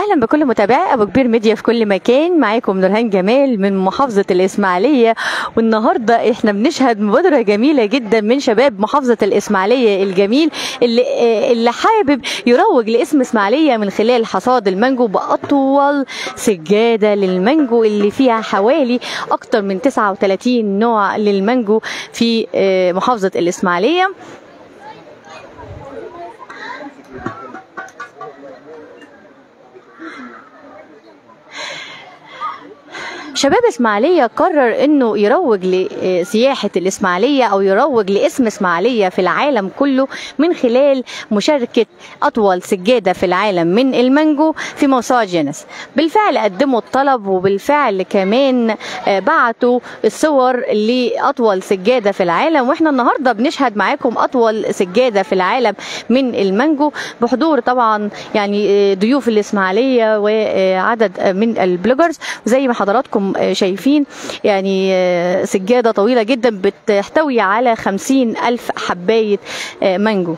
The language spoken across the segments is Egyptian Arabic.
اهلا بكل متابعي ابو كبير ميديا في كل مكان معاكم نورهان جمال من محافظه الاسماعيليه والنهارده احنا بنشهد مبادره جميله جدا من شباب محافظه الاسماعيليه الجميل اللي اللي حابب يروج لاسم اسماعيليه من خلال حصاد المانجو باطول سجاده للمانجو اللي فيها حوالي اكتر من 39 نوع للمانجو في محافظه الاسماعيليه شباب اسماعيليه قرر انه يروج لسياحه الاسماعيليه او يروج لاسم اسماعيليه في العالم كله من خلال مشاركه اطول سجاده في العالم من المانجو في موسوعه جينيس بالفعل قدموا الطلب وبالفعل كمان بعتوا الصور لاطول سجاده في العالم واحنا النهارده بنشهد معاكم اطول سجاده في العالم من المانجو بحضور طبعا يعني ضيوف الاسماعيليه وعدد من البلوجرز زي ما حضراتكم شايفين يعني سجادة طويلة جدا بتحتوي على خمسين ألف حباية مانجو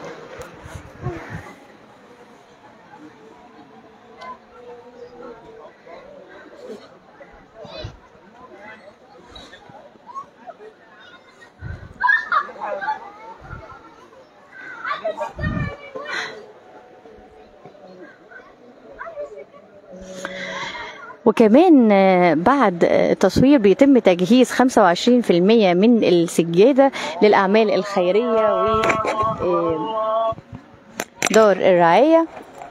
وكمان بعد التصوير بيتم تجهيز 25% من السجادة للأعمال الخيرية و دار الرعاية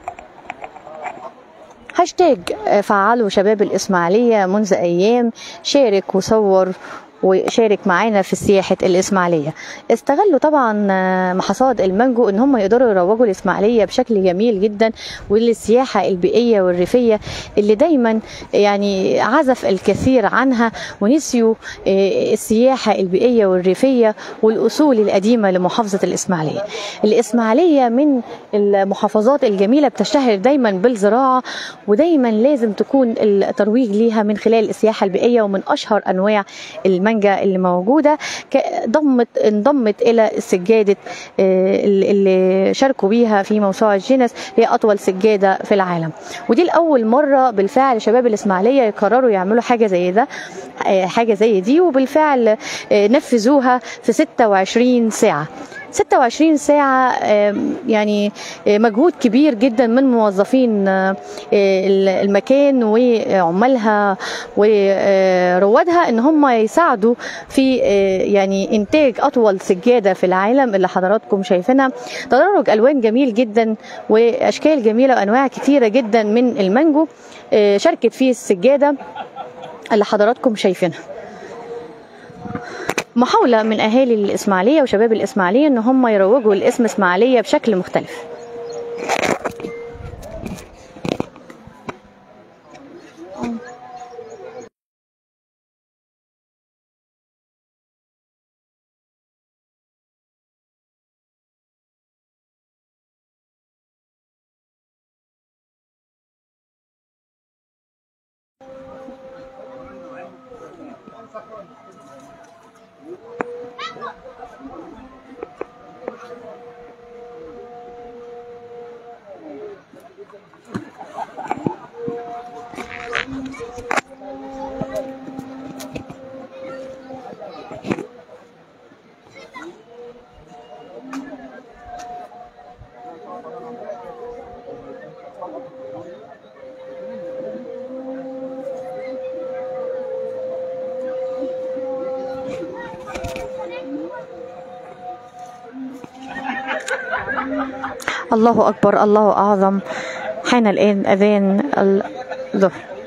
هاشتاج فعلوا شباب الإسماعيلية منذ أيام شارك وصور وشارك معانا في سياحة الإسماعيلية استغلوا طبعا محصاد المانجو ان هم يقدروا يروجوا الإسماعيلية بشكل جميل جدا وللسياحة البيئية والريفية اللي دايما يعني عزف الكثير عنها ونسيوا السياحة البيئية والريفية والأصول القديمة لمحافظة الإسماعيلية الإسماعيلية من المحافظات الجميلة بتشتهر دايما بالزراعة ودايما لازم تكون الترويج ليها من خلال السياحة البيئية ومن أشهر أنواع المانجا المانجا اللي موجوده ضمت انضمت الى سجاده اللي شاركوا بيها في موسوعه جينيس هي اطول سجاده في العالم ودي لاول مره بالفعل شباب الاسماعيليه يقرروا يعملوا حاجه زي ده حاجه زي دي وبالفعل نفذوها في 26 ساعه 26 ساعة يعني مجهود كبير جدا من موظفين المكان وعمالها وروادها ان هم يساعدوا في يعني انتاج اطول سجادة في العالم اللي حضراتكم شايفينها تدرج الوان جميل جدا واشكال جميلة وانواع كتيرة جدا من المانجو شاركت فيه السجادة اللي حضراتكم شايفينها محاولة من أهالي الإسماعيلية وشباب الإسماعيلية إن هم يروجوا الاسم إسماعيلية بشكل مختلف الله أكبر الله أعظم حان الآن أذان الظهر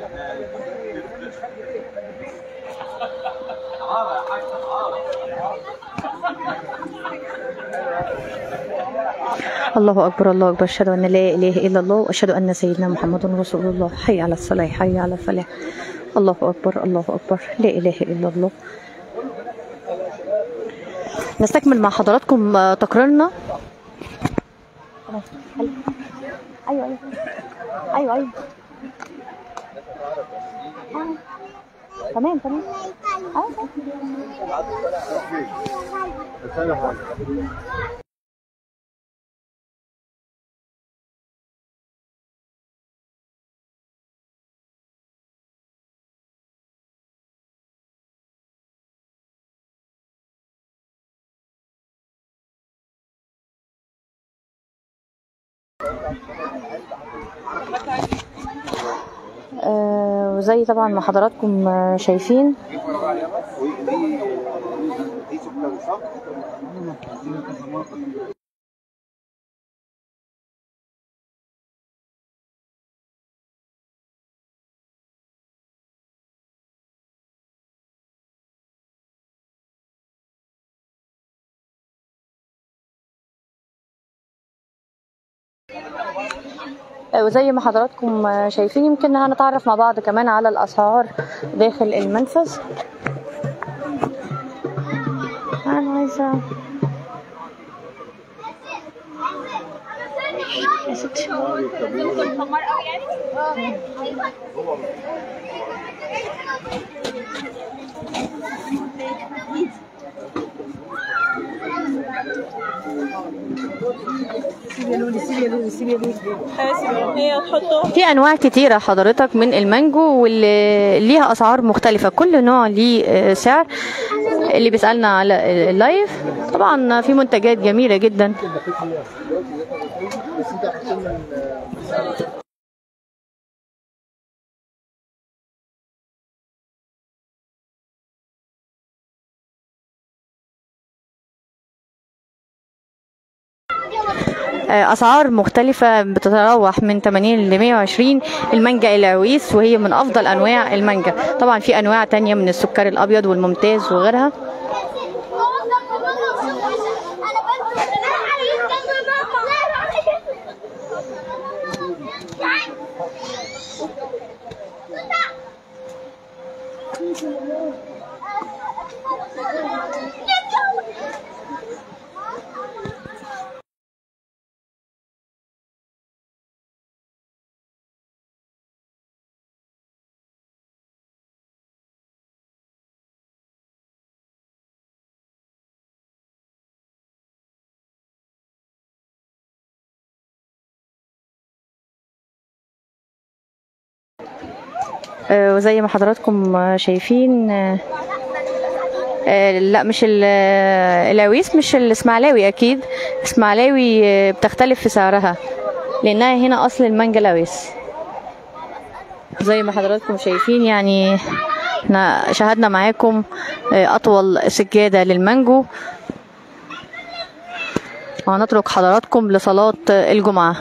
الله أكبر الله أكبر أشهد أن لا إله إلا الله وأشهد أن سيدنا محمد رسول الله حي على الصلاة حي على الفلاح الله أكبر الله أكبر لا إله إلا الله نستكمل مع حضراتكم تقريرنا ايوه ايوه ايوه ايوه آه. تمام تمام اه آه، وزي طبعا ما حضراتكم آه، شايفين آه، وزي ما حضراتكم آه، شايفين يمكن هنتعرف مع بعض كمان على الأسعار داخل المنفذ أنا عايزة يا ستي هي تحطه في انواع كتيره حضرتك من المانجو واللي ليها اسعار مختلفه كل نوع ليه آه، سعر اللي بيسالنا على اللايف طبعا في منتجات جميله جدا آه، اسعار مختلفه بتتراوح من 80 ل 120 المانجا العويس وهي من افضل انواع المانجا طبعا في انواع تانية من السكر الابيض والممتاز وغيرها آه، وزي ما حضراتكم آه، شايفين آه، آه، لا مش ال- آه، العويس مش الاسماعيلاوي اكيد الاسماعيلاوي آه، بتختلف في سعرها لانها هنا اصل المانجا العويس زي ما حضراتكم شايفين يعني احنا شاهدنا معاكم آه، اطول سجادة للمانجو وهنترك حضراتكم لصلاة آه، الجمعة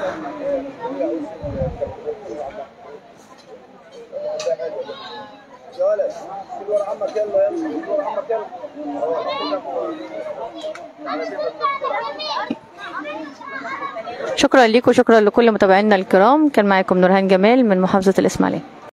شكرا لكم شكرا لكل متابعينا الكرام كان معكم نورهان جمال من محافظة الإسماعيلية